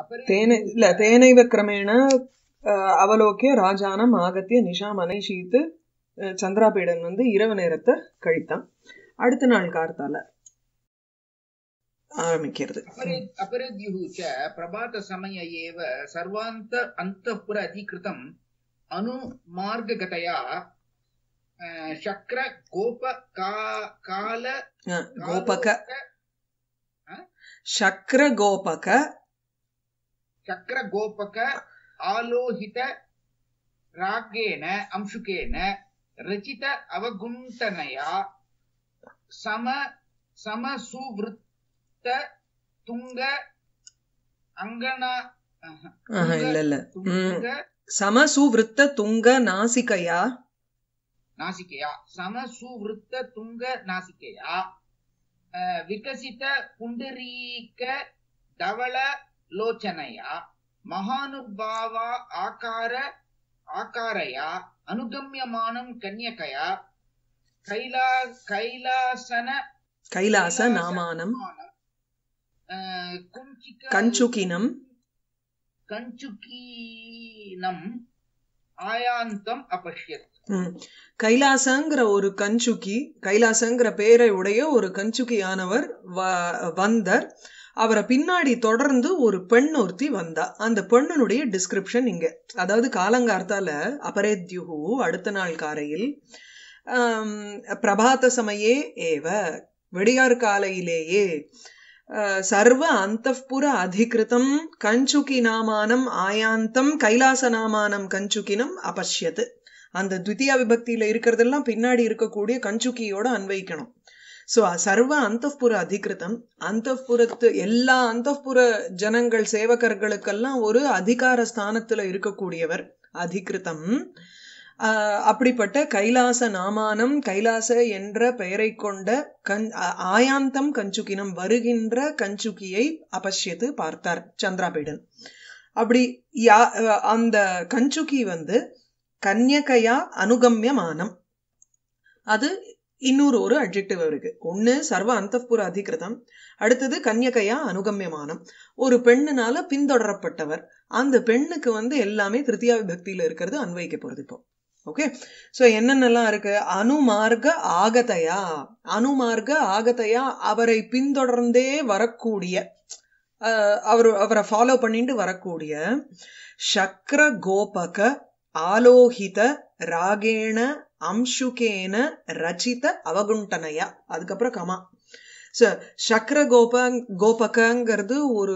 अपरे तेन இல்ல तेनैव क्रमेण अ, அவலோக்கிய ராஜானம் ஆகத்திய நிஷாம் அனைஷீத்து அஹ், சந்திராபீடன் வந்து இரவு நேரத்தை கழித்தான் அடுத்த நாள் கார்த்தால ஆரம்பிக்கிறது अपरे अपरद्युः च प्रभातसमय एव सर्वान्त अन्तःपुर अधिकृतम् अनुमार्गगतया अ, शक्र गोप का काल அஹ், கோபக अ? சக்கர கோபக शक्र गोपक आलोहित रागेण अंशुकेन रचित अवगुण्ठनया सम समसुवृत्त तुङ्ग अङ्गना ஆஹா, இல்ல இல்ல ம். तुङ्ग சமசுவிருத்த துங்க நாசிகையா नासिकया समसुवृत्त तुङ्ग नासिकया अ, विकसित पुण्डरीक धवल लोचनया महानुभाव आकार आकारया अनुगम्यमानं कन्यकया कैला कैलासन கைலாச நாமானம் अ, कुञ्चिक கஞ்சுகினம் कञ्चुकीनम् आयान्तम् अपश्यत् ம். கைலாசங்கிற ஒரு கஞ்சுக்கி கைலாசங்கிற பேரை உடைய ஒரு கஞ்சுக்கியானவர் வ- வந்தார் அவரை பின்னாடி தொடர்ந்து ஒரு பெண் ஒருத்தி வந்தா அந்த பெண்ணினுடைய டிஸ்கிரிப்ஷன் இங்க அதாவது காலங்கார்த்தால அபரேத்யுகு அடுத்த நாள் காரையில் ஆம், பிரபாத சமயே ஏவ வெடியார் காலையிலேயே அஹ், சர்வ அந்தப்புர அதிகிருதம் கஞ்சுகி நாமானம் ஆயாந்தம் கைலாச நாமானம் கஞ்சுகினம் அபஷ்யத் அந்த த்விதியா விபக்தியில இருக்கிறதெல்லாம் பின்னாடி இருக்கக்கூடிய கஞ்சுக்கியோட அன்வைக்கணும் சோ சர்வ அந்தப்புர அதிகிருதம் அந்தப்புறத்து எல்லா அந்தப்புர ஜனங்கள் சேவகர்களுக்கெல்லாம் ஒரு அதிகார ஸ்தானத்துல இருக்கக்கூடியவர் அதிகிருதம் ஆஹ் அப்படிப்பட்ட கைலாச நாமானம் கைலாச என்ற பெயரை கொண்ட கண் ஆ- ஆயாந்தம் கஞ்சுகினம் வருகின்ற கஞ்சுகியை அபஷ்யத்து பார்த்தார் சந்திராபீடன் அப்படி யா அஹ் அந்த கஞ்சுகி வந்து கன்யகையா அனுகம்யமானம் அது இன்னொரு ஒரு அட்ஜெக்டிவ் இருக்கு ஒண்ணு சர்வ அந்தப்புர அதிகிருதம் அடுத்தது கன்யகையா அனுகம்யமானம் ஒரு பெண்ணுனால பின்தொடரப்பட்டவர் அந்த பெண்ணுக்கு வந்து எல்லாமே திருத்தியா விபக்தியில இருக்கிறது அன்வைக்க போறது இப்போ ஓகே சோ என்னென்னலாம் இருக்கு அனுமார்க்க ஆகதையா அனுமார்க்க ஆகதையா அவரை பின்தொடர்ந்தே வரக்கூடிய அஹ், அவர் அவரை ஃபாலோ பண்ணிட்டு வரக்கூடிய சக்ர கோபக ஆலோகித ராகேண அம்சுகேன ரச்சித அவகுண்டனையா அதுக்கப்புறம் கமா சோ சக்ர கோப கோபகங்கிறது ஒரு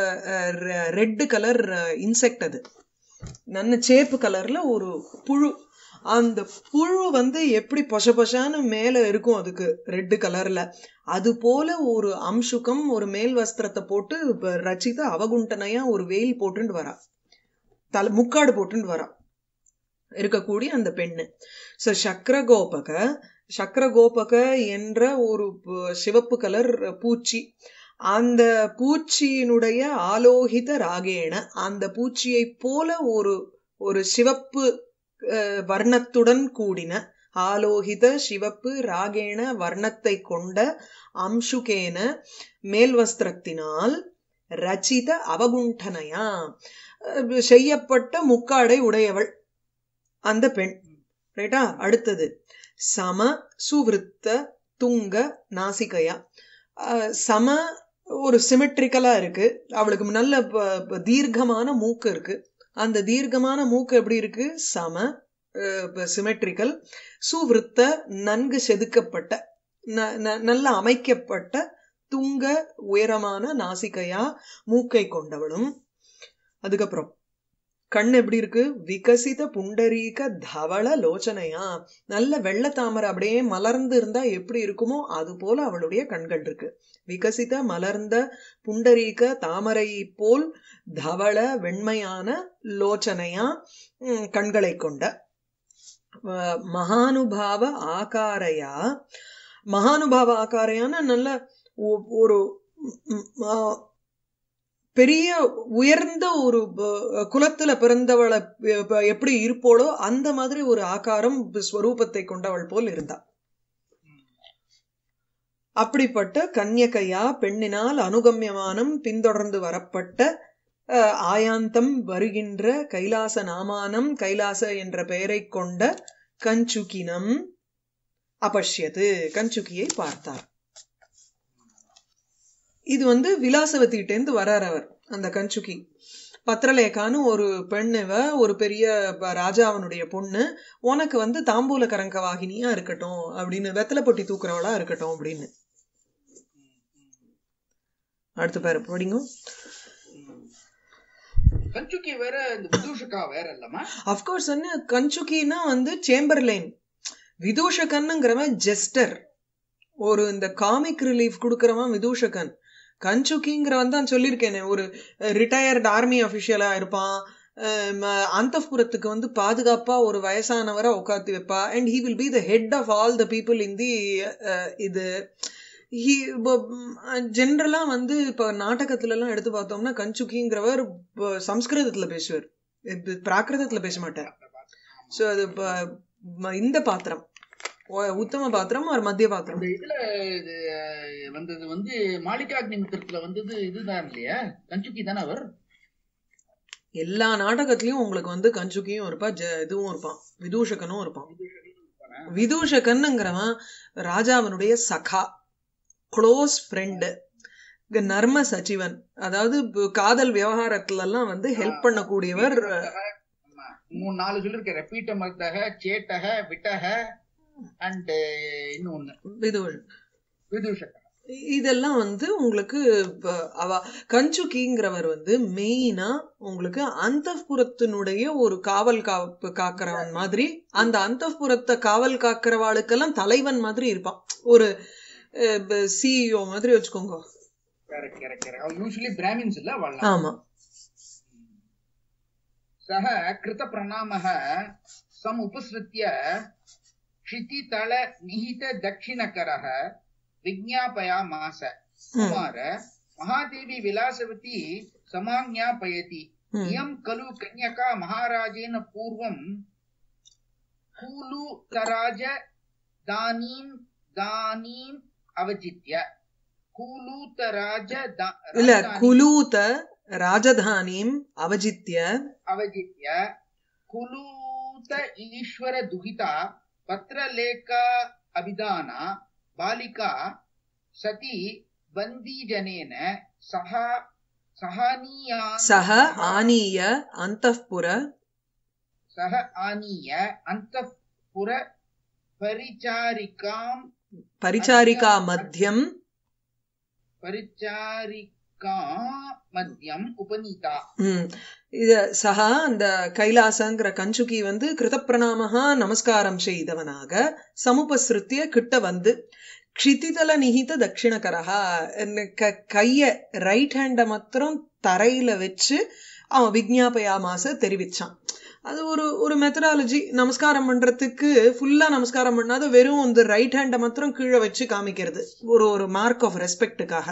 ரெட் கலர் இன்செக்ட் அது நல்ல சேப்பு கலர்ல ஒரு புழு அந்த புழு வந்து எப்படி பொச பொசான்னு மேல இருக்கும் அதுக்கு ரெட் கலர்ல அது போல ஒரு அம்சுகம் ஒரு மேல் வஸ்திரத்தை போட்டு இப்ப ரச்சித அவகுண்டனையா ஒரு வெயில் போட்டுன்னு வரா தலை முக்காடு போட்டுன்னு வரா இருக்கக்கூடிய அந்த பெண்ணு சோ சக்கரகோபக சக்கரகோபக என்ற ஒரு ப- சிவப்பு கலர் பூச்சி அந்த பூச்சியினுடைய ஆலோகித ராகேண அந்த பூச்சியை போல ஒரு ஒரு சிவப்பு அஹ், வர்ணத்துடன் கூடின ஆலோகித சிவப்பு ராகேண வர்ணத்தை கொண்ட அம்சுகேன மேல் வஸ்திரத்தினால் ரச்சித அவகுண்டனையா அஹ், செய்யப்பட்ட முக்காடை உடையவள் அந்த பெண் ரைட்டா அடுத்தது சம சுவிருத்த துங்க நாசிகையா அஹ், சம ஒரு சிமெட்ரிக்கலா இருக்கு அவளுக்கு நல்ல ப- ப- தீர்க்கமான மூக்கு இருக்கு அந்த தீர்க்கமான மூக்கு எப்படி இருக்கு சம சிமெட்ரிக்கல் சுவிருத்த நன்கு செதுக்கப்பட்ட ந- ந- நல்ல அமைக்கப்பட்ட துங்க உயரமான நாசிகையா மூக்கை கொண்டவளும் அதுக்கப்புறம் கண் எப்படி இருக்கு விகசித புண்டரீக தவள லோச்சனையா நல்ல வெள்ளை தாமரை அப்படியே மலர்ந்து இருந்தா எப்படி இருக்குமோ அது போல அவளுடைய கண்கள் இருக்கு விகசித மலர்ந்த புண்டரீக தாமரை போல் தவள வெண்மையான லோச்சனையா ம், கண்களை கொண்ட அஹ், மகானுபாவ ஆகாரையா மகானுபாவ ஆகாரையான நல்ல ஒ- ஒரு ம், ஆ, பெரிய உயர்ந்த ஒரு ப- குலத்துல பிறந்தவளை ப- ப- எப்படி இருப்போளோ அந்த மாதிரி ஒரு ஆகாரம் ஸ்வரூபத்தை கொண்டவள் போல் இருந்தா அப்படிப்பட்ட கன்யகையா பெண்ணினால் அனுகம்யமானம் பின்தொடர்ந்து வரப்பட்ட அஹ், ஆயாந்தம் வருகின்ற கைலாச நாமானம் கைலாச என்ற பெயரைக் கொண்ட கஞ்சுகினம் அபஷ்யது கஞ்சுகியை பார்த்தார் இது வந்து விலாசவதிட்டேந்து வரார் அவர் அந்த கஞ்சுகி பத்ரலேகான்னு ஒரு பெண்ணுவ ஒரு பெரிய ப- ராஜாவனுடைய பொண்ணு உனக்கு வந்து தாம்பூல கரங்க வாகினியா இருக்கட்டும் அப்படின்னு வெத்தலை பொட்டி தூக்குறவளா இருக்கட்டும் அப்படின்னு அடுத்த பேர் படிங்க கஞ்சுக்கி வேற இந்த விதூஷகா வேற இல்லமா அப்கோர்ஸ் வந்து கஞ்சுகின்னா வந்து சேம்பர்லைன் விதூஷகன்னுங்கிறவன் ஜெஸ்டர் ஒரு இந்த காமிக் ரிலீஃப் கொடுக்கறவன் விதூஷகன் கஞ்சுகிங்கிறவன் தான் சொல்லியிருக்கேனே ஒரு ரிட்டையர்ட் ஆர்மி அபிஷியலா இருப்பான் அந்தப்புறத்துக்கு வந்து பாதுகாப்பா ஒரு வயசானவரை உட்காத்தி வைப்பா and he will be the head of all the people in the இது ஹி ஜென்ரலா வந்து இப்ப நாடகத்துல எல்லாம் எடுத்து பார்த்தோம்னா கஞ்சுகிங்கிறவர் இப்ப சம்ஸ்கிருதத்துல பேசுவார் இது பிராகிருதத்துல பேச மாட்டார் சோ அது ப- ம- இந்த பாத்திரம் ஒ- உத்தம பாத்திரம் ஒரு மத்திய பாத்திரம் இந்த இதுல இது அஹ், வந்தது வந்து மாளிகாக்னி மித்திரத்துல வந்தது இதுதான் இல்லையா கஞ்சுக்கி தானே அவர் எல்லா நாடகத்திலயும் உங்களுக்கு வந்து கஞ்சுகியும் இருப்பா ஜ- இதுவும் இருப்பான் விதூஷகனும் இருப்பான் விதூஷகன்னுங்கிறவன் ராஜாவனுடைய சகா க்ளோஸ் ஃப்ரெண்டு நர்ம சச்சிவன் அதாவது ப- காதல் விவகாரத்துல எல்லாம் வந்து ஹெல்ப் பண்ணக்கூடியவர் ஆமா. மூணு நாலு சொல்லிருக்கேன் பீட்ட மர்த்தக சேட்டக விட்டக அண்ட் இன்னொன்னு விதூஷ விதூஷக இதெல்லாம் வந்து உங்களுக்கு ப- அவ கஞ்சுகிங்கிறவர் வந்து மெயினா உங்களுக்கு அந்தப்புறத்தினுடைய ஒரு காவல் காப்பு காக்கிறவன் மாதிரி அந்த அந்தப்புறத்தை காவல் காக்கிறவாளுக்கெல்லாம் தலைவன் மாதிரி இருப்பான் ஒரு சிஇஓ மாதிரி வச்சுக்கோங்க கரெக்ட் கரெக்ட் கரெக்ட் அவர் யூஸ்வலி பிராமின்ஸ் இல்ல வரலாம் ஆமா सः कृतप्रणामः समुपसृत्य क्षितितल निहित दक्षिणकरः विज्ञापयामास कुमार महादेवी विलासवती समाज्ञापयति ம். इयं खलु कन्यका महाराजेन पूर्वं कूलुतराज दानीं दानीम् अवचित्य कूलूतराज दा- இல்ல राजधानी- குலூத ராஜதானிம் அவஜித்ய अवजित्य कुलूत ईश्वर दुहिता पत्रलेखा अभिधाना बालिका सती बन्दीजनेन सह सहानीया சக ஆனீய அந்தப்புற सह आनीय अन्तःपुर परिचारिकाम् பரிச்சாரிகா மத்தியம் परिचारिका मध्यम् उपनीता ம். இத சகா அந்த கைலாசங்கிற கஞ்சுகி வந்து கிருதப்பிரணாமகா நமஸ்காரம் செய்தவனாக சமுபஸ்ருத்திய கிட்ட வந்து க்ஷிதிதல நிகித தட்சிணகரஹா என்ன க- கைய ரைட் ஹேண்ட மாத்திரம் தரையில வச்சு அவன் விஜ்ஞாபயாமாச தெரிவிச்சான் அது ஒரு ஒரு மெத்தடாலஜி நமஸ்காரம் பண்றதுக்கு ஃபுல்லா நமஸ்காரம் பண்ணாத வெறும் இந்த ரைட் ஹேண்ட மாத்திரம் கீழே வச்சு காமிக்கிறது ஒரு ஒரு மார்க் ஆஃப் ரெஸ்பெக்டுக்காக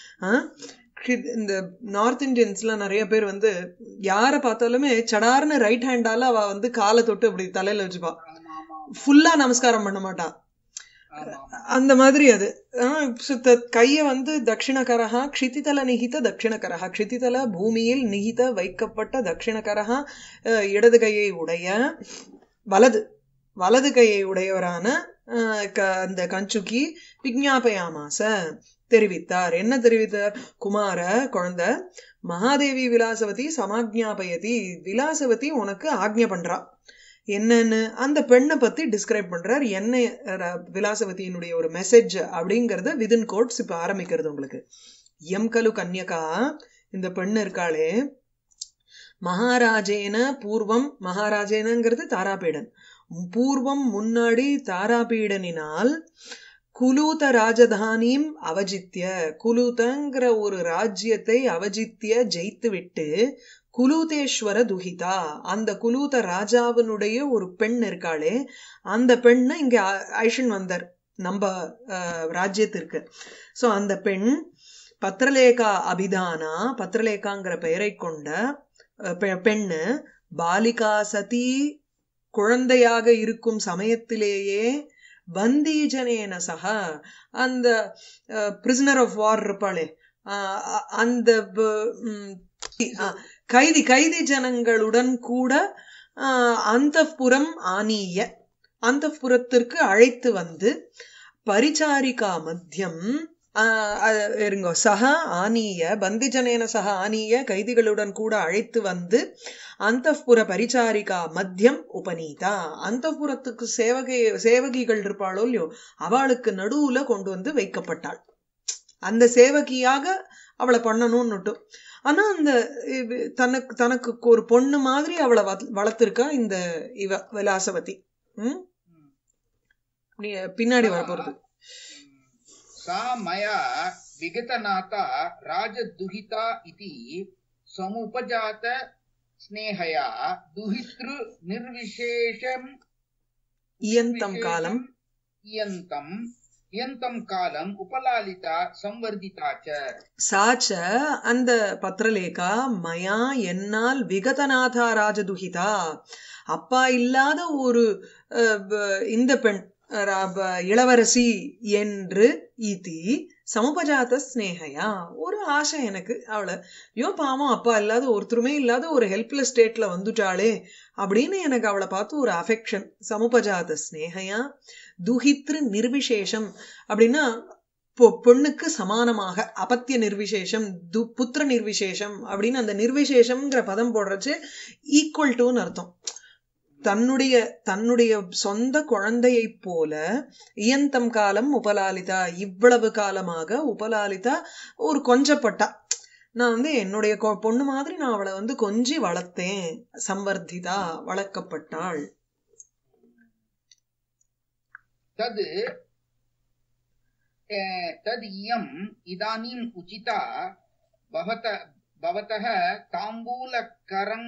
இந்த நார்த் இந்தியன்ஸ்லாம் நிறைய பேர் வந்து யாரை பார்த்தாலுமே சடார்னு ரைட் ஹேண்டால அவ வந்து காலை தொட்டு இப்படி தலையில வச்சுப்பா ஆமா ஆமா ஃபுல்லா நமஸ்காரம் பண்ண மாட்டா ஆமா ஆமா அந்த மாதிரி அது ஆஹ் சுத்த கைய வந்து தட்சிணகரஹா க்ஷிதிதல நிகித தட்சிணகரஹா க்ஷிதிதல பூமியில் நிகித வைக்கப்பட்ட தட்சிணகரஹா அஹ், இடது கையை உடைய வலது வலது கையை உடையவரான அஹ், க- அந்த கஞ்சுகி விஜ்ஞாபயாமாச தெரிவித்தார் என்ன தெரிவித்தார் குமார குழந்தை மகாதேவி விலாசவதி சமாஜ்ஞாபயதி விலாசவதி உனக்கு ஆக்ஞை பண்றா என்னன்னு அந்த பெண்ணை பத்தி டிஸ்கிரைப் பண்றார் என்ன ர- விலாசவதியினுடைய ஒரு மெசேஜ் அப்படிங்கறத விதின் கோட்ஸ் இப்ப ஆரம்பிக்கிறது உங்களுக்கு எம் கலு கன்யகா இந்த பெண்ணு இருக்காளே மகாராஜேன பூர்வம் மகாராஜேனங்கிறது தாராபீடன் பூர்வம் முன்னாடி தாராபீடனினால் குலூத ராஜதானியும் அவஜித்ய குலூதங்கிற ஒரு ராஜ்யத்தை அவஜித்ய ஜெயித்து விட்டு குலூதேஸ்வர துஹிதா அந்த குலூத ராஜாவினுடைய ஒரு பெண் இருக்காளே அந்த பெண்ணை இங்க ஐஷன் வந்தார் நம்ம அஹ், ராஜ்யத்திற்கு சோ அந்த பெண் பத்ரலேகா அபிதானா பத்ரலேகாங்கிற பெயரை கொண்ட அஹ், பெ- பெண்ணு பாலிகா சதி குழந்தையாக இருக்கும் சமயத்திலேயே பந்தீஜனேன சக அந்த பிரிசனர் ஆஃப் வார் இருப்பாளே அஹ், அ- அந்த ப- ம், ஆ, கைதி கைதி ஜனங்களுடன் கூட அந்தப்புறம் ஆனீய அந்தப்புறத்திற்கு அழைத்து வந்து பரிச்சாரிகா மத்தியம் ஆ, அ- இருங்கோ சக ஆனீய பந்திஜனேன சக ஆனீய கைதிகளுடன் கூட அழைத்து வந்து அந்தப்புற பரிச்சாரிகா மத்தியம் உபநீதா அந்தப்புறத்துக்கு சேவகை சேவகிகள் இருப்பாளோ இல்லையோ அவளுக்கு நடுவுல கொண்டு வந்து வைக்கப்பட்டாள் அந்த சேவகியாக அவளை பண்ணணும்னுட்டு ஆனா அந்த இவ- தனக்கு தனக்கு ஒரு பொண்ணு மாதிரி அவளை வள- வளர்த்திருக்கா இந்த இவ விலாசவதி ம் ம். நீ பின்னாடி வரப்போறது सा मया विगतनाता राजदुहिता इति समुपजात स्नेहया दुहितृ निर्विशेषम् இயந்தம் காலம் इयन्तम् इयन्तम् कालम् उपलालिता संवर्धिता च சாச்ச அந்த பத்திரலேகா மயா என்னால் விகதநாதா ராஜதுகிதா அப்பா இல்லாத ஒரு அஹ், ப- இந்த பெண் ரா- ப- இளவரசி என்று இதி சமுபஜாத ஸ்னேகையா ஒரு ஆசை எனக்கு அவளை ஐயோ பாவம் அப்பா இல்லாத ஒருத்தருமே இல்லாத ஒரு ஹெல்ப்லெஸ் ஸ்டேட்ல வந்துட்டாளே அப்படின்னு எனக்கு அவளை பார்த்து ஒரு அஃபெக்ஷன் சமுபஜாத ஸ்னேகையா துஹித்ரு நிர்விசேஷம் அப்படின்னா பொ- பொண்ணுக்கு சமானமாக அபத்திய நிர்விசேஷம் து புத்திர நிர்விசேஷம் அப்படின்னு அந்த நிர்விசேஷம்ங்கிற பதம் போடுறச்சு ஈக்குவல் டுன்னு அர்த்தம் தன்னுடைய தன்னுடைய சொந்த குழந்தையைப் போல இயந்தம் காலம் உபலாலிதா இவ்வளவு காலமாக உபலாலிதா ஒரு கொஞ்சப்பட்டா நான் வந்து என்னுடைய கொ- பொண்ணு மாதிரி நான் அவளை வந்து கொஞ்சி வளர்த்தேன் சம்வர்த்திதா வளர்க்கப்பட்டாள் तद् ए, तद् इयम् इदानीम् उचिता भवत भवतः ताम्बूलकरं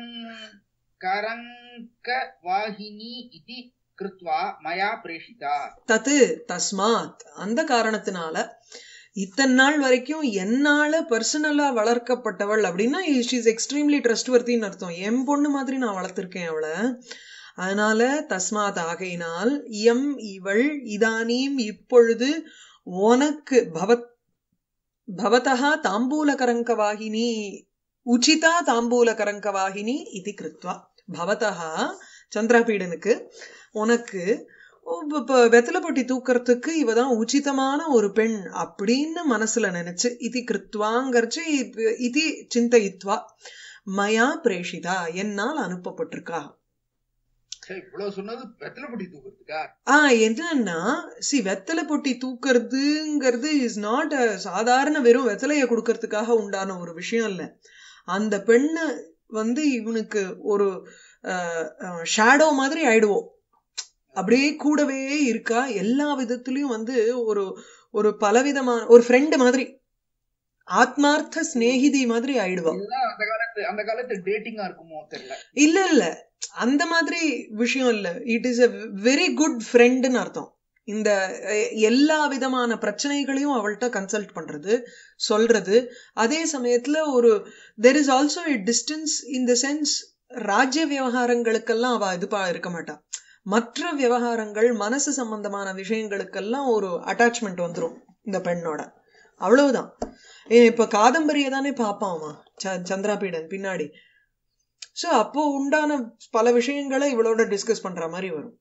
करङ्कवाहिनी इति कृत्वा मया प्रेषिता தத்து தஸ்மாத் அந்த காரணத்தினால இத்தனை நாள் வரைக்கும் என்னால பர்சனலா வளர்க்கப்பட்டவள் அப்படின்னா இஸ் எக்ஸ்ட்ரீம்லி ட்ரஸ்ட்வர்த்தின்னு அர்த்தம் என் பொண்ணு மாதிரி நான் வளர்த்திருக்கேன் அவளை அதனால தஸ்மாத் ஆகையினால் இயம் இவள் இதானீம் இப்பொழுது உனக்கு பவத் பவதா தாம்பூலகரங்கவாகினி உச்சிதா தாம்பூலகரங்கவாகினி இது கிருத்வா பவதா சந்திராபீடனுக்கு உனக்கு இப்ப- இப்ப வெத்தலை பொட்டி தூக்கறதுக்கு இவதான் உச்சிதமான ஒரு பெண் அப்படின்னு மனசுல நினைச்சு இது கிருத்வாங்கர்ச்சு இப்- இது சிந்தயித்வா மயா பிரேஷிதா என்னால் அனுப்பப்பட்டிருக்கா சரி இவ்வளவு சொன்னது வெத்தலை பொட்டி தூக்குறதுக்கா ஆ என்னன்னா சி வெத்தலை பொட்டி தூக்கறதுங்கிறது இஸ் நாட் சாதாரண வெறும் வெத்தலைய கொடுக்கறதுக்காக உண்டான ஒரு விஷயம் இல்ல அந்த பெண்ணு வந்து இவனுக்கு ஒரு ஷேடோ மாதிரி ஆயிடுவோம் அப்படியே கூடவே இருக்கா எல்லா விதத்திலயும் வந்து ஒரு ஒரு பலவிதமான ஒரு ஃப்ரெண்டு மாதிரி ஆத்மார்த்த சிநேகிதி மாதிரி ஆயிடுவா இதுதான் அந்த காலத்து அந்த காலத்து டேட்டிங்கா இருக்குமோ தெரியல இல்ல இல்ல அந்த மாதிரி விஷயம் இல்ல it is a very good ஃப்ரெண்டுன்னு அர்த்தம் இந்த அஹ், எல்லா விதமான பிரச்சனைகளையும் அவள்கிட்ட கன்சல்ட் பண்றது சொல்றது அதே சமயத்துல ஒரு there is also a distance in the sense ராஜ்ய விவகாரங்களுக்கெல்லாம் அவ இதுபா இருக்க மாட்டா மற்ற விவகாரங்கள் மனசு சம்பந்தமான விஷயங்களுக்கெல்லாம் ஒரு அட்டாச்மெண்ட் வந்துரும் இந்த பெண்ணோட அவ்வளவுதான் ஏன் இப்ப காதம்பரிய தானே பாப்பான் அவன் ச- சந்திராபீடன் பின்னாடி சோ அப்போ உண்டான பல விஷயங்களை இவளோட டிஸ்கஸ் பண்ற மாதிரி வரும்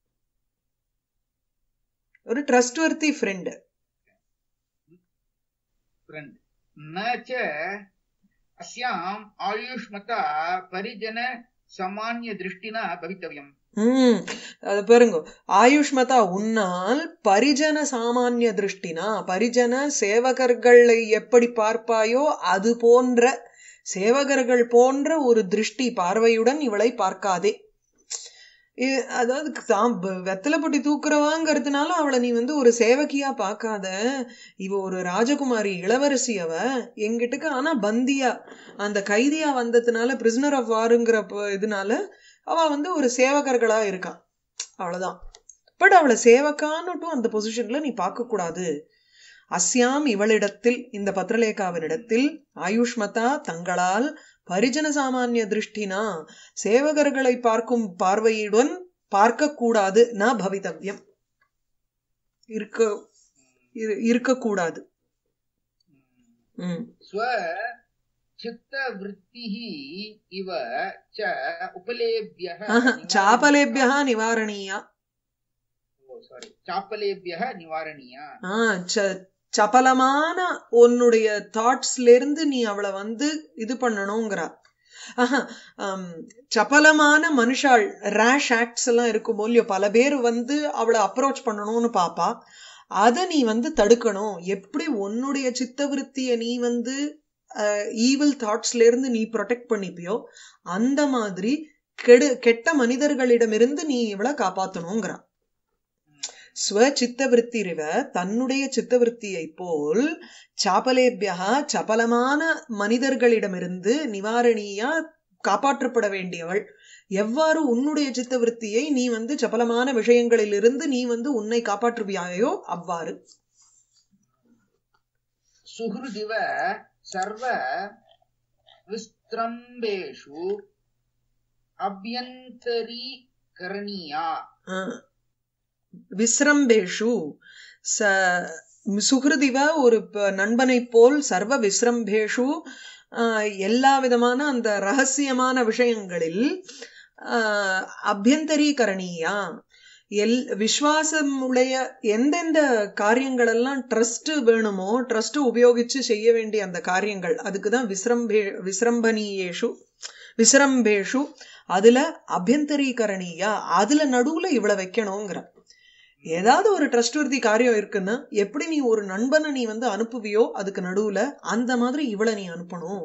ஒரு ட்ரஸ்ட்வர்த்தி ஃப்ரெண்ட் फ्रेंड न च अस्याम् आयुष्मता परिजन सामान्य दृष्टिना भवितव्यम् ம் அது பாருங்க ஆயுஷ்மதா உன்னால் பரிஜன சாமானிய திருஷ்டினா பரிஜன சேவகர்களை எப்படி பார்ப்பாயோ அது போன்ற சேவகர்கள் போன்ற ஒரு திருஷ்டி பார்வையுடன் இவளை பார்க்காதே இ- அதாவது தாம் வெ- வெத்தலை பொட்டி தூக்குறவாங்கிறதுனால அவளை நீ வந்து ஒரு சேவகியா பார்க்காத இவ ஒரு ராஜகுமாரி இளவரசி அவ எங்கிட்டுக்கு ஆனா பந்தியா அந்த கைதியா வந்ததுனால பிரிசனர் ஆஃப் வாருங்கிற இதனால அவ வந்து ஒரு சேவகர்களா இருக்கா அவ்வளவுதான் பட் அவளை சேவக்கான்னுட்டும் அந்த பொசிஷன்ல நீ பார்க்க கூடாது அஸ்யாம் இவளிடத்தில் இந்த பத்ரலேகாவினிடத்தில் ஆயுஷ்மதா தங்களால் பரிஜன சாமானிய திருஷ்டினா சேவகர்களை பார்க்கும் பார்வையுடன் பார்க்க கூடாது ந பவித்தவ்யம் இருக்க இரு- இருக்கக்கூடாது ம் स्व चित्तवृत्तिः इव च उपलेभ्यः ஆஹா, निवारणीया- சாபலேபியா நிவாரணியா ஓ, sorry. சாப்பலேபியः நிவாரணியா ஆ, ச- சபலமான உன்னுடைய தாட்ஸ்ல இருந்து நீ அவளை வந்து இது பண்ணணுங்கிறா ஆஹா, ஆம், சபலமான மனுஷாள் ரேஷ் ஆக்ட்ஸ் எல்லாம் இருக்கும் இல்லையோ பல பேர் வந்து அவளை அப்ரோச் பண்ணணும்னு பாப்பா அத நீ வந்து தடுக்கணும் எப்படி உன்னுடைய சித்தவிருத்திய நீ வந்து ஈவில் தாட்ஸ்ல இருந்து நீ ப்ரொடெக்ட் பண்ணிப்பியோ அந்த மாதிரி கெடு கெட்ட மனிதர்களிடமிருந்து நீ இவளை காப்பாத்தணுங்கிறா ஸ்வசித்தவிருத்திரிவ தன்னுடைய சித்தவிருத்தியை போல் சாபலேபியா சபலமான மனிதர்களிடமிருந்து நிவாரணியா காப்பாற்றப்பட வேண்டியவள் எவ்வாறு உன்னுடைய சித்தவிருத்தியை நீ வந்து சபலமான விஷயங்களிலிருந்து நீ வந்து உன்னை காப்பாற்றுவியாயோ அவ்வாறு सुहृदिव सर्व विस्त्रम्बेषु अभ्यन्तरीकरणीया ஆஹ், விஸ்ரம்பேஷு ச சுகிருதிவ ஒரு ப- நண்பனைப் போல் சர்வ விஸ்ரம்பேஷு ஆஹ், எல்லா விதமான அந்த ரகசியமான விஷயங்களில் ஆஹ், அபியந்தரீகரணியா எல் விஸ்வாசம் உடைய எந்தெந்த காரியங்கள் எல்லாம் ட்ரஸ்ட் வேணுமோ ட்ரஸ்ட் உபயோகிச்சு செய்ய வேண்டிய அந்த காரியங்கள் அதுக்கு தான் விஸ்ரம்பே விஸ்ரம்பனீயேஷு விஸ்ரம்பேஷு அதுல அபியந்தரீகரணியா அதுல நடுவுல இவ்வளவு வைக்கணுங்கிற ஏதாவது ஒரு ட்ரஸ்ட்வர்த்தி காரியம் இருக்குன்னா எப்படி நீ ஒரு நண்பனை நீ வந்து அனுப்புவியோ அதுக்கு நடுவுல அந்த மாதிரி இவளை நீ அனுப்பணும்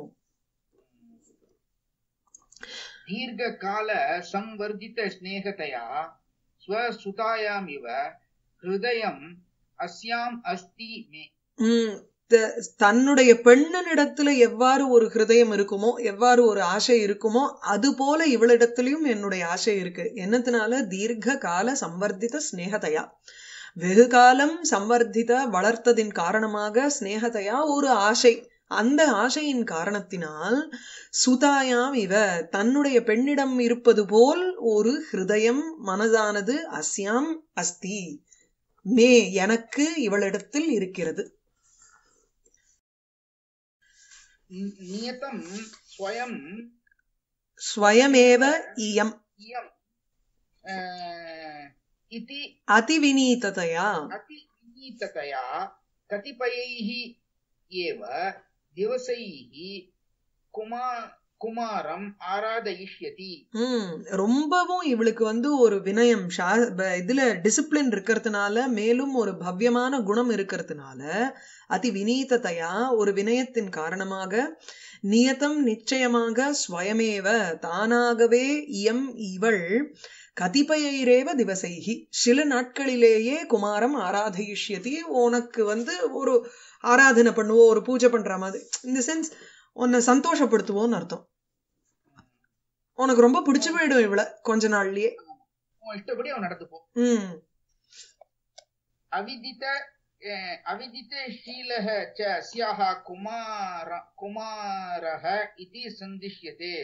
दीर्घकाल संवर्धित स्नेहतया स्वसुतायामिव हृदयम् अस्याम् अस्ति मे உம் த- தன்னுடைய பெண்ணனிடத்துல எவ்வாறு ஒரு ஹிருதயம் இருக்குமோ எவ்வாறு ஒரு ஆசை இருக்குமோ அது போல இவளிடத்திலையும் என்னுடைய ஆசை இருக்கு என்னத்தினால தீர்க்க கால சம்வர்த்தித ஸ்நேகதையா வெகு காலம் சம்வர்த்தித வளர்த்ததின் காரணமாக ஸ்நேகதையா ஒரு ஆசை அந்த ஆசையின் காரணத்தினால் சுதாயாம் இவ தன்னுடைய பெண்ணிடம் இருப்பது போல் ஒரு ஹிருதயம் மனதானது அஸ்யாம் அஸ்தி மே எனக்கு இவளிடத்தில் இருக்கிறது नि- नियतम् स्वयम् ஸ்வயமேவ இயம் इयम् अ, इति அதிவினீததையா अतिविनीततया कतिपयैः एव दिवसैः कुमा कुमारम् आराधयिष्यति ம் ரொம்பவும் இவளுக்கு வந்து ஒரு வினயம் சா- ப- இதுல டிசிப்ளின் இருக்கிறதுனால மேலும் ஒரு பவ்யமான குணம் இருக்கிறதுனால அதி வினீததையா ஒரு வினயத்தின் காரணமாக நியதம் நிச்சயமாக ஸ்வயமேவ தானாகவே இயம் இவள் கதிபயைரேவ திவசைகி சில நாட்களிலேயே குமாரம் ஆராதயிஷ்யதி உனக்கு வந்து ஒரு ஆராதனை பண்ணுவோம் ஒரு பூஜை பண்ற மாதிரி இந்த சென்ஸ் உன்னை சந்தோஷப்படுத்துவோம்னு அர்த்தம் உனக்கு ரொம்ப பிடிச்சு போயிடும் இவள கொஞ்ச நாள்லயே உன் இஷ்டப்படி அவன் நடந்துப்போம் ம் अविदित अ, अविदितशीलः च अस्याः कुमार कुमारः इति सन्दिश्यते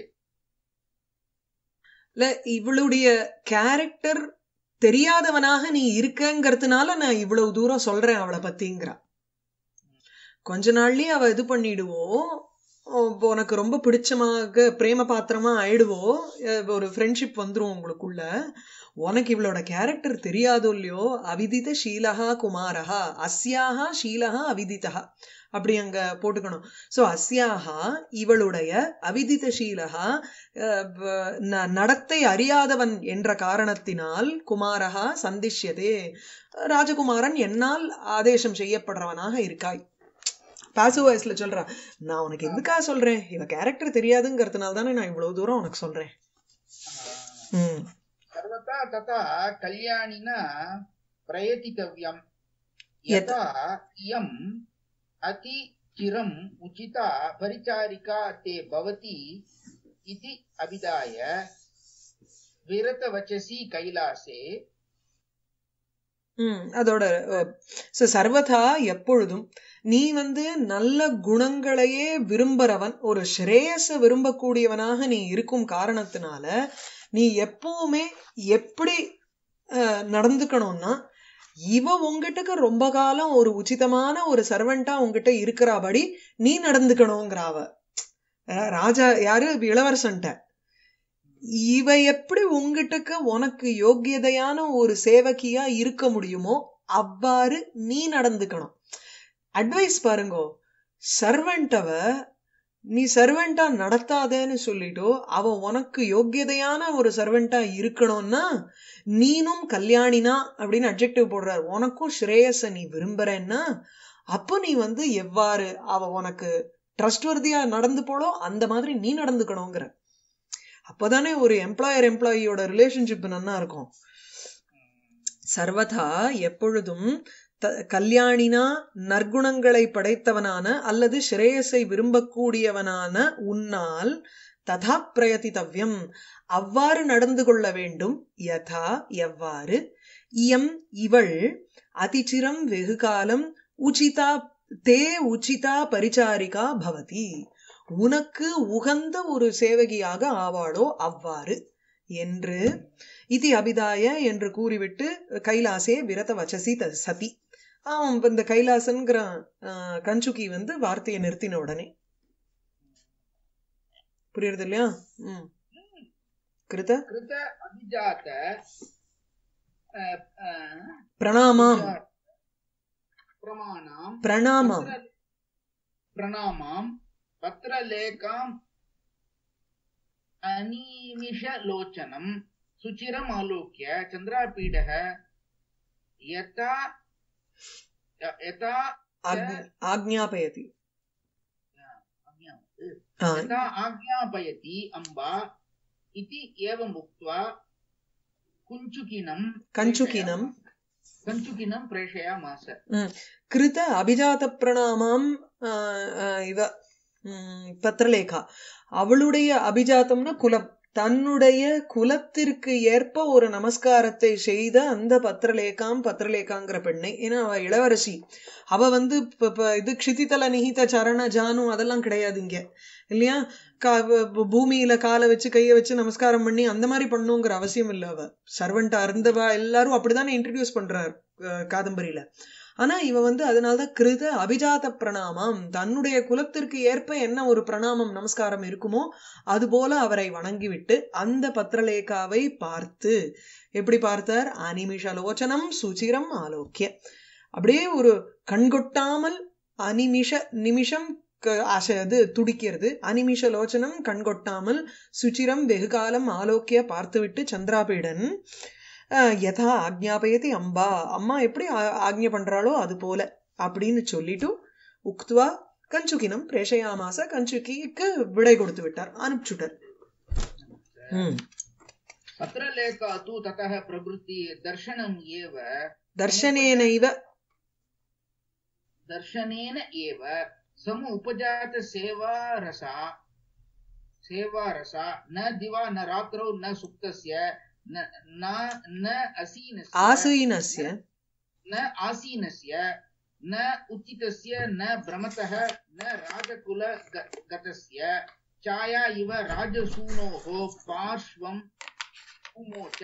இல்ல இவளுடைய கேரக்டர் தெரியாதவனாக நீ இருக்கங்கிறதுனால நான் இவ்வளவு தூரம் சொல்றேன் அவளை பத்திங்கிறா கொஞ்ச நாள்லயே அவ இது பண்ணிடுவோம் இப்போ உனக்கு ரொம்ப பிடிச்சமாக பிரேம பாத்திரமா ஆயிடுவோ அஹ் ஒரு ஃப்ரெண்ட்ஷிப் வந்துரும் உங்களுக்குள்ள உனக்கு இவளோட கேரக்டர் தெரியாதோ இல்லையோ அவிதித ஷீலஹா குமாரஹா அஸ்யாஹா ஷீலஹா அவிதிதா அப்படி அங்க போட்டுக்கணும் சோ அஸ்யாஹா இவளுடைய அவிதித ஷீலஹா அஹ் வ- ந- நடத்தை அறியாதவன் என்ற காரணத்தினால் குமாரஹா சந்திஷ்யதே ராஜகுமாரன் என்னால் ஆதேசம் செய்யப்படுறவனாக இருக்காய் பாசிவ் வாய்ஸ்ல சொல்றா நான் உனக்கு எதுக்கா சொல்றேன் இவ கேரக்டர் தெரியாதுங்கிறதுனால தானே நான் இவ்வளவு தூரம் உனக்கு சொல்றேன் ம் सर्वथा तथा कल्याणिना प्रयतितव्यम् यत्- यथा इयम् अति चिरम् उचिता परिचारिका ते भवति इति अभिधाय विरतवचसि कैलासे ம் அதோட அஹ், so சர்வதா எப்பொழுதும் நீ வந்து நல்ல குணங்களையே விரும்புறவன் ஒரு ஸ்ரேயஸ விரும்பக்கூடியவனாக நீ இருக்கும் காரணத்தினால நீ எப்பவுமே எப்படி அஹ், நடந்துக்கணும்னா இவ உங்ககிட்டக்கு ரொம்ப காலம் ஒரு உச்சிதமான ஒரு சர்வெண்டா உங்ககிட்ட இருக்கிறாபடி நீ நடந்துக்கணுங்கிறாவ அஹ் ராஜா யாரு இளவரசன்ட்ட இவ எப்படி உங்ககிட்டக்கு உனக்கு யோக்கியதையான ஒரு சேவகியா இருக்க முடியுமோ அவ்வாறு நீ நடந்துக்கணும் அட்வைஸ் பாருங்கோ சர்வெண்டவ நீ சர்வெண்டா நடத்தாதேன்னு சொல்லிட்டோ அவ உனக்கு யோக்கியதையான ஒரு சர்வெண்டா இருக்கணும்னா நீனும் கல்யாணினா அப்படின்னு அப்ஜெக்டிவ் போடுறார் உனக்கும் ஸ்ரேயஸ நீ விரும்புறேன்னா அப்போ நீ வந்து எவ்வாறு அவ உனக்கு ட்ரஸ்ட்வர்தியா நடந்து போலோ அந்த மாதிரி நீ நடந்துக்கணுங்கிற அப்பதானே ஒரு எம்ப்ளாயர் எம்ப்ளாயியோட ரிலேஷன்ஷிப் நன்னா இருக்கும் சர்வதா எப்பொழுதும் த- கல்யாணினா நற்குணங்களை படைத்தவனான அல்லது ஸ்ரேயஸை விரும்பக்கூடியவனான உன்னால் ததா பிரயதித்தவ்யம் அவ்வாறு நடந்து கொள்ள வேண்டும் யதா எவ்வாறு இயம் இவள் அதிச்சிரம் வெகுகாலம் உச்சிதா தே உச்சிதா பரிச்சாரிகா பவதி உனக்கு உகந்த ஒரு சேவகியாக ஆவாளோ அவ்வாறு என்று இதி அபிதாய என்று கூறிவிட்டு கைலாசே விரத வச்சசி த- சதி அவன் இந்த கைலாசன்கிற ஆஹ், கஞ்சுகி வந்து வார்த்தையை நிறுத்தின உடனே புரியுறது இல்லையா ம் கிருத கிருத அபிஜாத அஹ், அஹ், பிரணாமாம் பிரமாணாம் பிரணாமாம் பத்ர- பிரணாமாம் பத்ரலேகாம் அனிமிஷலோச்சனம் சுச்சிரம் ஆலோக்கிய சந்திராபீடः யதா யதா ஆக்ஞ- ஆக்ஞாபயதி ஆ, यथा आज्ञापयति अम्बा इति एवम् उक्त्वा कुञ्चुकिनं கஞ்சுகினம் कञ्चुकिनं प्रेषयामास ம். கிருத அபிஜாத பிரணாமாம் ஆஹ், ஆஹ், இவ ம், பத்ரலேகா அவளுடைய அபிஜாத்தம்னா குலம் தன்னுடைய குலத்திற்கு ஏற்ப ஒரு நமஸ்காரத்தை செய்த அந்த பத்ரலேகாம் பத்ரலேகாங்கிற பெண்ணை ஏன்னா அவ இளவரசி அவ வந்து இப்ப- இப்ப இது க்ஷிதிதல நிகித சரண ஜானு அதெல்லாம் கிடையாது இங்க இல்லையா கா ப- பூமியில காலை வச்சு கைய வச்சு நமஸ்காரம் பண்ணி அந்த மாதிரி பண்ணுங்கிற அவசியம் இல்ல அவ சர்வெண்டா இருந்தவா எல்லாரும் அப்படிதானே இன்ட்ரடியூஸ் பண்றார் அஹ், காதம்பரியில ஆனா இவ வந்து அதனாலதான் கிருத அபிஜாத பிரணாமம் தன்னுடைய குலத்திற்கு ஏற்ப என்ன ஒரு பிரணாமம் நமஸ்காரம் இருக்குமோ அது போல அவரை வணங்கிவிட்டு அந்த பத்ரலேகாவை பார்த்து எப்படி பார்த்தார் அனிமிஷலோச்சனம் சுச்சிரம் ஆலோக்கிய அப்படியே ஒரு கண்கொட்டாமல் அனிமிஷ நிமிஷம் க- ஆசை அது துடிக்கிறது அனிமிஷ லோச்சனம் கண்கொட்டாமல் சுச்சிரம் வெகுகாலம் ஆலோக்கிய பார்த்துவிட்டு சந்திராபீடன் அஹ், யதா ஆக்ஞாபயதி அம்பா அம்மா எப்படி ஆ- ஆக்ஞை பண்றாளோ அது போல அப்படின்னு சொல்லிட்டு உக்துவா கஞ்சுகினம் பிரேஷயாமாச கஞ்சுகிக்கு விடை கொடுத்து விட்டார் அனுப்பிச்சுட்டார் ம். पत्रलेखा तु ततः प्रभृति दर्शनम् एव தர்ஷனேனைவ दर्शनेन एव सम उपजातसेवारसा सेवारसा न दिवा न रात्रौ न सुप्तस्य न न न असीनस्य ஆசீனஸ்ய न आसीनस्य न उचितस्य न भ्रमतः न राजकुल ग- गतस्य छाया इव राजसूनोः पार्श्वम् उमोच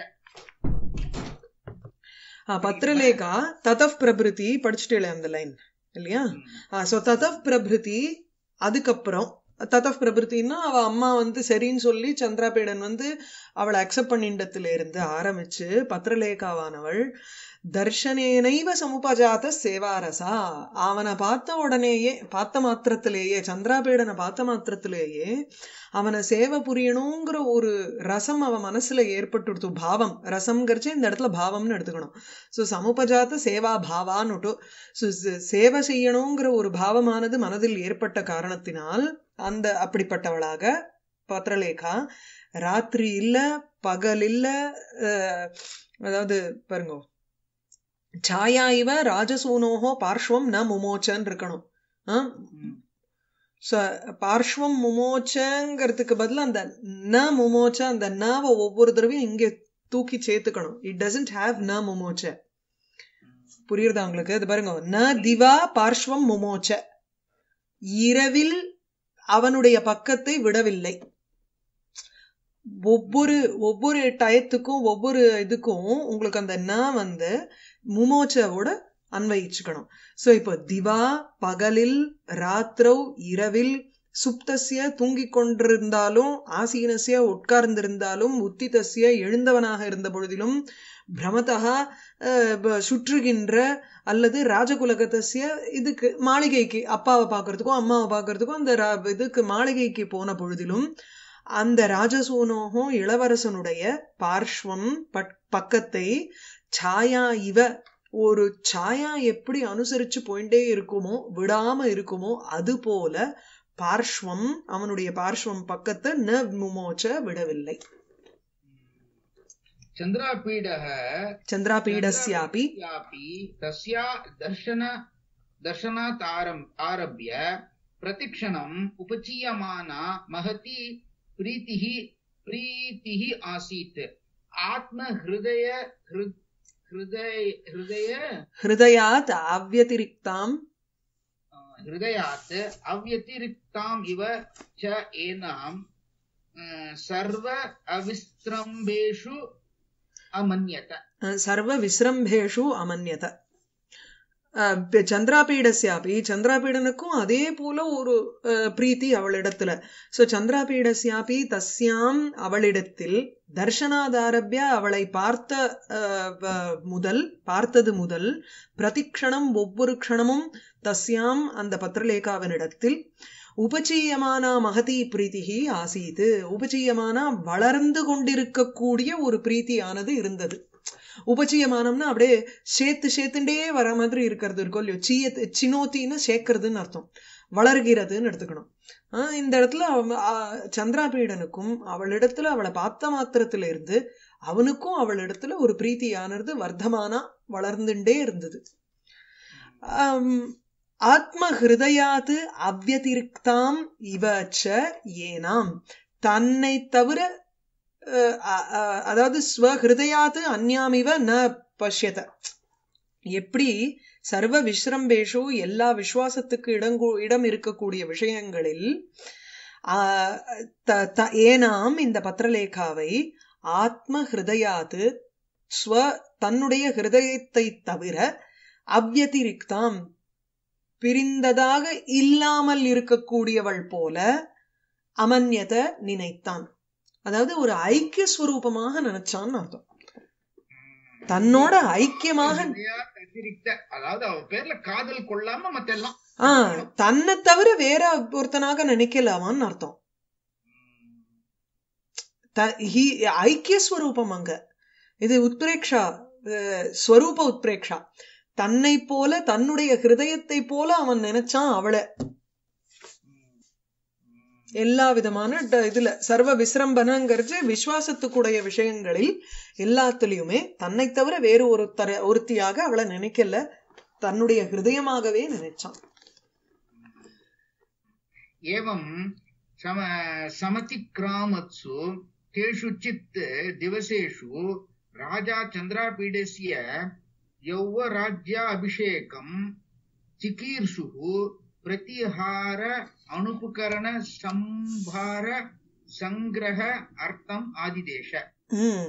ஆ, பத்ரலேகா ததப் பிரபிருதி படிச்சுட்டே அந்த லைன் இல்லையா சோ ததப் பிரபிருதி அதுக்கப்புறம் ததப் பிரபிருத்தின்னா அவ அம்மா வந்து சரின்னு சொல்லி சந்திராபீடன் வந்து அவளை அக்செப்ட் பண்ணிண்டத்துல இருந்து ஆரம்பிச்சு பத்ரலேகாவானவள் தர்ஷனேனைவ சமுபஜாத சேவாரசா அவனை பார்த்த உடனேயே பார்த்த மாத்திரத்திலேயே சந்திராபீடனை பார்த்த மாத்திரத்திலேயே அவனை சேவை புரியணுங்கிற ஒரு ரசம் அவன் மனசுல ஏற்பட்டுடுத்து பாவம் ரசம்ங்கிறச்சு இந்த இடத்துல பாவம்னு எடுத்துக்கணும் சோ சமுபஜாத சேவா பாவான்னுட்டு So, சே- சேவை செய்யணுங்கிற ஒரு பாவமானது மனதில் ஏற்பட்ட காரணத்தினால் அந்த அப்படிப்பட்டவளாக பத்ரலேகா ராத்திரி இல்ல பகல் இல்ல அஹ், அதாவது பாருங்க சாயா இவ ராஜசூனோஹோ பார்ஷ்வம் ந முமோச்சன் இருக்கணும் ஆ? ச- பார்ஷ்வம் முமோச்சங்கிறதுக்கு பதிலா அந்த ந முமோச்ச அந்த நவை ஒவ்வொரு தடவையும் இங்க தூக்கி சேர்த்துக்கணும் இட் டசன்ட் ஹாவ் ந முமோச்ச புரியுறதா உங்களுக்கு இது பாருங்க ந திவா பார்ஷ்வம் முமோச்ச இரவில் அவனுடைய பக்கத்தை விடவில்லை ஒவ்வொரு ஒவ்வொரு டயத்துக்கும் ஒவ்வொரு இதுக்கும் உங்களுக்கு அந்த ந வந்து முமோச்சவோட அன்வயிச்சுக்கணும் சோ இப்போ திவா பகலில் ராத்திரவு இரவில் சுப்தசிய தூங்கிக் கொண்டிருந்தாலும் ஆசீனசிய உட்கார்ந்திருந்தாலும் உத்திதசிய எழுந்தவனாக இருந்த பொழுதிலும் பிரமதா அஹ், ப- சுற்றுகின்ற அல்லது ராஜகுலகதசிய இதுக்கு மாளிகைக்கு அப்பாவை பார்க்கறதுக்கோ அம்மாவை பார்க்கறதுக்கோ அந்த ரா- இதுக்கு மாளிகைக்கு போன பொழுதிலும் அந்த ராஜசூனோகம் இளவரசனுடைய பார்ஷ்வம் பட்- பக்கத்தை சாயா இவ ஒரு சாயா எப்படி அனுசரிச்சு போயிட்டே இருக்குமோ விடாம இருக்குமோ அது போல பார்ஷ்வம் அவனுடைய பார்ஷ்வம் பக்கத்தை ந முமோச்ச விடவில்லை चन्द्रापीडः சந்திராபீடஸ்யாபி यापि तस्या दर्शन दर्शनात् आरम् आरभ्य प्रतिक्षणम् उपचीयमाना महती प्रीतिः प्रीतिः आसीत् आत्महृदय हृ- हृदय हृदय ஹிருதயாத் அவ்யதிரிக்தாம் अ, हृदयात् अव्यतिरिक्ताम् इव च एनाम् अ, सर्व अविस्त्रम्भेषु अमन्यत அஹ், சர்வ விஸ்ரம்பேஷு அமன்யத அஹ், ப- சந்திராபீடஸ்யாபி சந்திராபீடனுக்கும் அதே போல ஒரு அஹ், பிரீத்தி அவளிடத்துல சோ சந்திராபீடஸ்யாபி தஸ்யாம் அவளிடத்தில் தர்ஷனாதாரபிய அவளை பார்த்த அஹ், வ- முதல் பார்த்தது முதல் பிரதிக்ஷணம் ஒவ்வொரு க்ஷணமும் தஸ்யாம் அந்த பத்திரலேகாவினிடத்தில் உபச்சீயமானா மகதி பிரீத்திகி ஆசீது உபச்சீயமானா வளர்ந்து கொண்டிருக்கக்கூடிய ஒரு பிரீத்தியானது இருந்தது உபச்சீயமானம்னா அப்படியே சேர்த்து சேர்த்துண்டே வர மாதிரி இருக்கிறது இருக்கும் இல்லையோ சீய சினோத்தின்னு சேர்க்கறதுன்னு அர்த்தம் வளர்கிறதுன்னு எடுத்துக்கணும் ஆஹ் இந்த இடத்துல அவ- ஆஹ் சந்திராபீடனுக்கும் அவளிடத்துல அவளை பார்த்த மாத்திரத்துல இருந்து அவனுக்கும் அவளிடத்துல ஒரு பிரீத்தியானது வர்த்தமானா வளர்ந்துட்டே இருந்தது ஆம், ஆத்ம ஹிருதயாத்து அவ்வதிரிக்தாம் இவச்ச ஏனாம் தன்னை தவிர அஹ், அ- அ- அதாவது ஸ்வஹிருதயாத்து அந்யாமிவ ந பஷ்யத எப்படி சர்வ விஸ்ரம்பேஷு எல்லா விசுவாசத்துக்கு இடங்கு இடம் இருக்கக்கூடிய விஷயங்களில் ஆஹ், த- த- ஏனாம் இந்த பத்திரலேகாவை ஆத்ம ஹிருதயாத்து ஸ்வ தன்னுடைய ஹிருதயத்தை தவிர அவ்யதிரிக்தாம் பிரிந்ததாக இல்லாமல் இருக்கக்கூடியவள் போல அமன்யத நினைத்தான் அதாவது ஒரு ஐக்கிய ஸ்வரூபமாக நினைச்சான்னு அர்த்தம் தன்னோட ஐக்கியமாக ஹிருதயாத் அதிரிக்த அதாவது அவ பேர்ல காதல் கொள்ளாம மத்தெல்லாம் ஆ தன்னை தவிர வேற ஒருத்தனாக நினைக்கலாமான்னு அர்த்தம் த- ஹி- ஐக்கிய ஸ்வரூபம் அங்க இது உத்பிரேக்ஷா அஹ், ஸ்வரூப உத்பிரேக்ஷா தன்னை போல தன்னுடைய ஹிருதயத்தை போல அவன் நினைச்சான் அவளை எல்லா விதமான ட- இதுல சர்வ விசிரம்பனங்கிறது விசுவாசத்துக்குடைய விஷயங்களில் எல்லாத்துலயுமே தன்னை தவிர வேறு ஒரு தர ஒருத்தியாக அவளை நினைக்கல தன்னுடைய ஹிருதயமாகவே நினைச்சான் एवं सम समतिक्रामत्सु केषुचित् दिवसेषु राजा चन्द्रापीडस्य यौवराज्याभिषेकम् चिकीर्षुः प्रतिहार अनुपकरण संभार सङ्ग्रह अर्थम् आदिदेश ம்.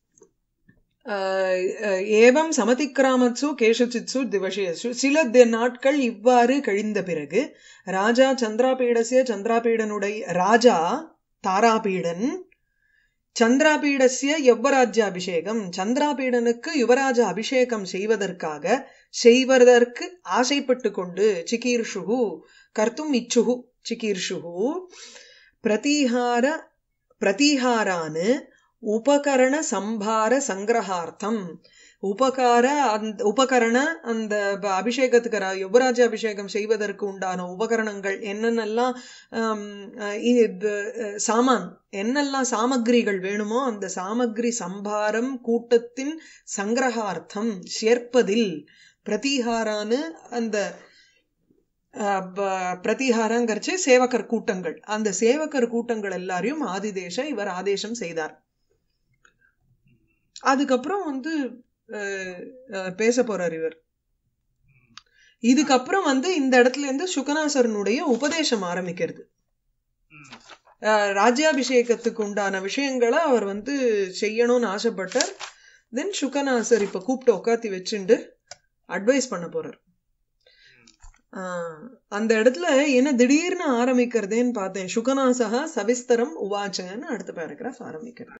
ஆஹ் அஹ் ஏவம் சமதிக்கிராமத்சு கேஷுச்சித்சு திவசேஷு சில தி- நாட்கள் இவ்வாறு கழிந்த பிறகு ராஜா சந்திராபீடசிய சந்திராபீடனுடைய ராஜா தாராபீடன் சந்திராபீடசிய யுவராஜ்ய அபிஷேகம் சந்திராபீடனுக்கு யுவராஜ அபிஷேகம் செய்வதற்காக செய்வதற்கு ஆசைப்பட்டு கொண்டு சிகீர்ஷுகு கர்த்தும் இச்சுகு சிகீர்ஷுகு பிரதீஹார பிரதீஹாரான் உபகரண சம்பார சங்கிரகார்த்தம் உபகார அந்த உபகரண அந்த ப- அபிஷேகத்துக்கு ரா- யுவராஜ அபிஷேகம் செய்வதற்கு உண்டான உபகரணங்கள் என்னென்னலாம் ஆம், அஹ், இது அஹ், சாமான் என்னெல்லாம் சாமக்கிரிகள் வேணுமோ அந்த சாமக்கிரி சம்பாரம் கூட்டத்தின் சங்கிரகார்த்தம் சேர்ப்பதில் பிரதிஹாரான்னு அந்த அஹ், ப- பிரதிஹாரங்கிறச்சு சேவகர் கூட்டங்கள் அந்த சேவகர் கூட்டங்கள் எல்லாரையும் ஆதிதேச இவர் ஆதேசம் செய்தார் அதுக்கப்புறம் வந்து அஹ், அஹ், பேச போறார் இவர் இதுக்கப்புறம் வந்து இந்த இடத்துல இருந்து சுகநாசரனுடைய உபதேசம் ஆரம்பிக்கிறது அஹ், ராஜ்யாபிஷேகத்துக்கு உண்டான விஷயங்களை அவர் வந்து செய்யணும்னு ஆசைப்பட்டார் தென் சுகநாசர் இப்ப கூப்பிட்டு உட்காத்தி வச்சுண்டு அட்வைஸ் பண்ண போறார் ஆஹ் அந்த இடத்துல என்ன திடீர்னு ஆரம்பிக்கிறதேன்னு பார்த்தேன் சுகநாசகா சவிஸ்தரம் உவாச்சன்னு அடுத்த பேராகிராஃப் ஆரம்பிக்கிறது